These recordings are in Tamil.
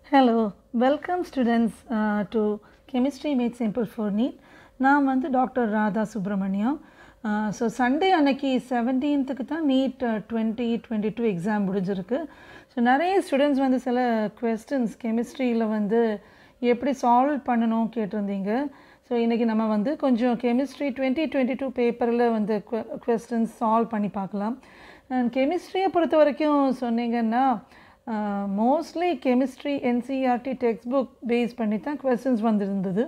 hello welcome students to chemistry made simple for NEET நான் வந்து doctor Radha Subramaniam so Sunday அன்னைக்கு செவன்டீன்த்துக்கு தான் NEET twenty twenty two exam முடிஞ்சிருக்கு ஸோ நிறைய ஸ்டூடெண்ட்ஸ் வந்து சில கொஸ்டின்ஸ் கெமிஸ்ட்ரியில் வந்து எப்படி சால்வ் பண்ணணும் கேட்டிருந்தீங்க ஸோ இன்றைக்கி நம்ம வந்து கொஞ்சம் கெமிஸ்ட்ரி டுவெண்ட்டி டுவெண்ட்டி டூ பேப்பரில் வந்து கொஸ்டின்ஸ் சால்வ் பண்ணி பார்க்கலாம் அண்ட் கெமிஸ்ட்ரியை பொறுத்த வரைக்கும் சொன்னீங்கன்னா mostly chemistry NCERT text book base பண்ணி தான் கொஸ்டின்ஸ் வந்திருந்தது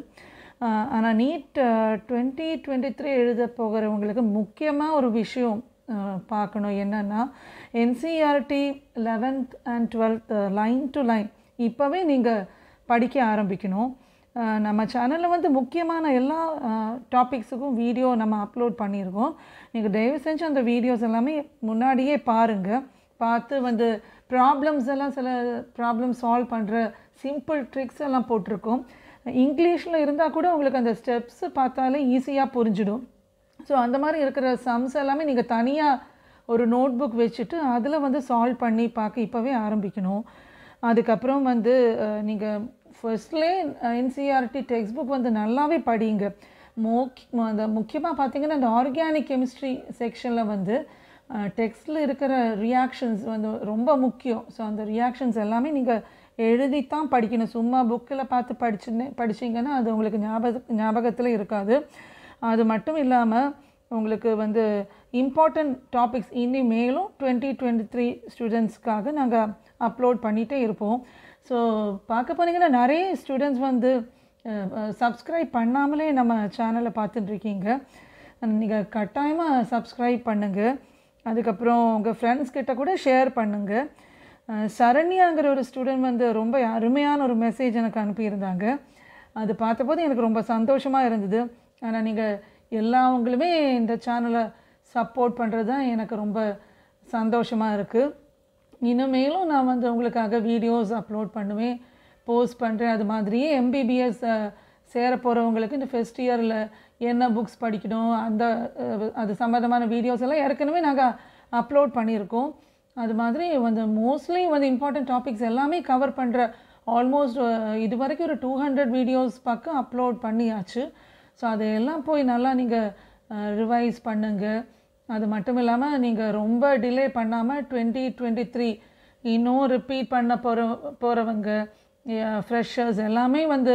ஆனால் நீட் டுவெண்ட்டி டுவெண்ட்டி த்ரீ எழுத போகிறவங்களுக்கு முக்கியமாக ஒரு விஷயம் பார்க்கணும் என்னென்னா NCERT eleventh and twelfth line to line இப்போவே நீங்கள் படிக்க ஆரம்பிக்கணும் நம்ம சேனலில் வந்து முக்கியமான எல்லா டாபிக்ஸுக்கும் வீடியோ நம்ம அப்லோட் பண்ணியிருக்கோம் நீங்கள் தயவு செஞ்சு அந்த வீடியோஸ் எல்லாமே முன்னாடியே பாருங்கள் பார்த்து வந்து ப்ராப்ளம்ஸ் எல்லாம் சில ப்ராப்ளம் சால்வ் பண்ணுற சிம்பிள் ட்ரிக்ஸ் எல்லாம் போட்டிருக்கோம் இங்கிலீஷில் இருந்தால் கூட உங்களுக்கு அந்த ஸ்டெப்ஸு பார்த்தாலே ஈஸியாக புரிஞ்சிடும் ஸோ அந்த மாதிரி இருக்கிற சம்ஸ் எல்லாமே நீங்கள் தனியாக ஒரு நோட் புக் வச்சுட்டு அதில் வந்து சால்வ் பண்ணி பார்க்க இப்போவே ஆரம்பிக்கணும் அதுக்கப்புறம் வந்து நீங்கள் ஃபர்ஸ்ட்லே என்சிஆர்டி டெக்ஸ்ட் புக் வந்து நல்லாவே படிங்க மோக் அந்த முக்கியமாக பார்த்தீங்கன்னா இந்த ஆர்கானிக் கெமிஸ்ட்ரி செக்ஷனில் வந்து டெக்ஸ்டில் இருக்கிற ரியாக்ஷன்ஸ் வந்து ரொம்ப முக்கியம் ஸோ அந்த ரியாக்ஷன்ஸ் எல்லாமே நீங்கள் எழுதித்தான் படிக்கணும் சும்மா புக்கில் பார்த்து படிச்சுன்னு படிச்சிங்கன்னா அது உங்களுக்கு ஞாபக ஞாபகத்தில் இருக்காது அது மட்டும் இல்லாமல் உங்களுக்கு வந்து இம்பார்ட்டண்ட் டாபிக்ஸ் இனி மேலும் டுவெண்ட்டி டுவெண்ட்டி த்ரீ ஸ்டூடெண்ட்ஸ்க்காக நாங்கள் அப்லோட் பண்ணிகிட்டே இருப்போம் ஸோ பார்க்க போனீங்கன்னா நிறைய ஸ்டூடெண்ட்ஸ் வந்து சப்ஸ்கிரைப் பண்ணாமலே நம்ம சேனலை பார்த்துட்ருக்கீங்க நீங்கள் கட்டாயமாக சப்ஸ்கிரைப் பண்ணுங்கள் அதுக்கப்புறம் உங்கள் ஃப்ரெண்ட்ஸ் கிட்ட கூட ஷேர் பண்ணுங்கள் சரண்யாங்கிற ஒரு ஸ்டூடெண்ட் வந்து ரொம்ப அருமையான ஒரு மெசேஜ் எனக்கு அனுப்பியிருந்தாங்க அது பார்த்தபோது எனக்கு ரொம்ப சந்தோஷமாக இருந்தது ஆனால் நீங்கள் எல்லாவங்களுமே இந்த சேனலை சப்போர்ட் பண்ணுறது தான் எனக்கு ரொம்ப சந்தோஷமாக இருக்குது இனிமேலும் நான் வந்து உங்களுக்காக வீடியோஸ் அப்லோட் பண்ணுவேன் போஸ்ட் பண்ணுறேன் அது மாதிரியே எம்பிபிஎஸ் சேர போகிறவங்களுக்கு இந்த ஃபஸ்ட் இயரில் என்ன புக்ஸ் படிக்கணும் அந்த அது சம்மந்தமான வீடியோஸ் எல்லாம் ஏற்கனவே நாங்கள் அப்லோட் பண்ணியிருக்கோம் அது மாதிரி வந்து மோஸ்ட்லி வந்து இம்பார்ட்டண்ட் டாபிக்ஸ் எல்லாமே கவர் பண்ணுற ஆல்மோஸ்ட் இது வரைக்கும் ஒரு டூ ஹண்ட்ரட் வீடியோஸ் பக்கம் அப்லோட் பண்ணியாச்சு ஸோ அதையெல்லாம் போய் நல்லா நீங்கள் ரிவைஸ் பண்ணுங்கள் அது மட்டும் இல்லாமல் நீங்கள் ரொம்ப டிலே பண்ணாமல் டுவெண்ட்டி டுவெண்ட்டி த்ரீ இன்னும் ரிப்பீட் பண்ண போகிற போகிறவங்க ஃப்ரெஷர்ஸ் எல்லாமே வந்து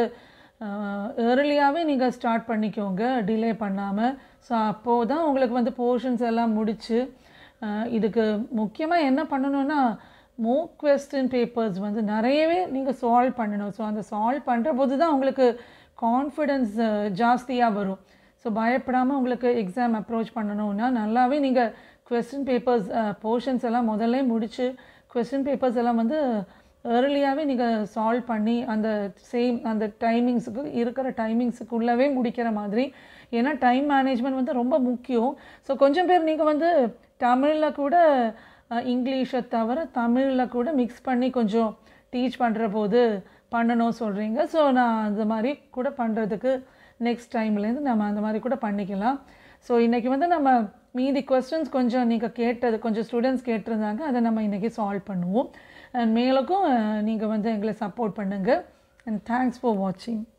ஏர்லியாகவே நீங்கள் ஸ்டார்ட் பண்ணிக்கோங்க டிலே பண்ணாமல் ஸோ அப்போது தான் உங்களுக்கு வந்து போர்ஷன்ஸ் எல்லாம் முடித்து இதுக்கு முக்கியமாக என்ன பண்ணணுன்னா மோ கொஸ்டின் பேப்பர்ஸ் வந்து நிறையவே நீங்கள் சால்வ் பண்ணணும் ஸோ அந்த சால்வ் பண்ணுற போது தான் உங்களுக்கு கான்ஃபிடென்ஸ் ஜாஸ்தியாக வரும் ஸோ பயப்படாமல் உங்களுக்கு எக்ஸாம் அப்ரோச் பண்ணணுன்னா நல்லாவே நீங்கள் கொஸ்டின் பேப்பர்ஸ் போர்ஷன்ஸ் எல்லாம் முதல்ல முடித்து கொஸ்டின் பேப்பர்ஸ் எல்லாம் வந்து ஏர்லியாகவே நீங்கள் சால்வ் பண்ணி அந்த சேம் அந்த டைமிங்ஸுக்கு இருக்கிற டைமிங்ஸுக்குள்ளவே முடிக்கிற மாதிரி ஏன்னா டைம் மேனேஜ்மெண்ட் வந்து ரொம்ப முக்கியம் ஸோ கொஞ்சம் பேர் நீங்கள் வந்து தமிழில் கூட இங்கிலீஷை தவிர தமிழில் கூட மிக்ஸ் பண்ணி கொஞ்சம் டீச் பண்ணுற போது பண்ணணும் சொல்கிறீங்க ஸோ நான் அந்த மாதிரி கூட பண்ணுறதுக்கு நெக்ஸ்ட் டைம்லேருந்து நம்ம அந்த மாதிரி கூட பண்ணிக்கலாம் ஸோ இன்றைக்கி வந்து நம்ம மீதி கொஸ்டின்ஸ் கொஞ்சம் நீங்கள் கேட்டது கொஞ்சம் ஸ்டூடெண்ட்ஸ் கேட்டிருந்தாங்க அதை நம்ம இன்றைக்கி சால்வ் பண்ணுவோம் அண்ட் மேலுக்கும் நீங்கள் வந்து எங்களை சப்போர்ட் பண்ணுங்கள் அண்ட் தேங்க்ஸ் ஃபார் வாட்சிங்